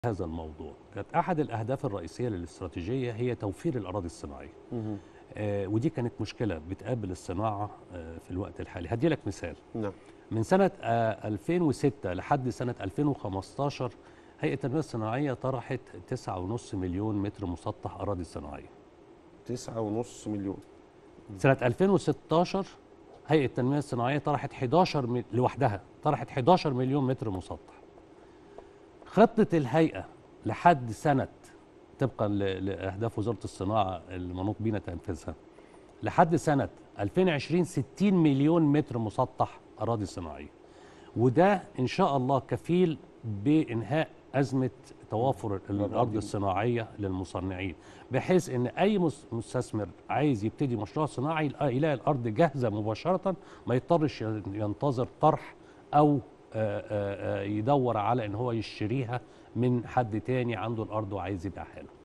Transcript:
هذا الموضوع كانت احد الاهداف الرئيسيه للاستراتيجيه هي توفير الاراضي الصناعيه آه ودي كانت مشكله بتقابل الصناعه آه في الوقت الحالي هدي لك مثال نعم من سنه آه 2006 لحد سنه 2015 هيئه التنميه الصناعيه طرحت 9.5 مليون متر مسطح اراضي صناعيه تسعة ونص مليون سنه 2016 هيئه التنميه الصناعيه طرحت 11 مل... لوحدها طرحت 11 مليون متر مسطح خطه الهيئه لحد سنه طبقا ل- لاهداف وزاره الصناعه المنوط بينا تنفيذها لحد سنه 2020 60 مليون متر مسطح اراضي صناعيه وده ان شاء الله كفيل بانهاء ازمه توافر الارض الصناعيه للمصنعين بحيث ان اي مس- مستثمر عايز يبتدي مشروع صناعي يلقى- يلاقي الارض جاهزه مباشره ما يضطرش ينتظر طرح او آه، آه، آه، يدور على ان هو يشتريها من حد تاني عنده الارض وعايز يبيعها له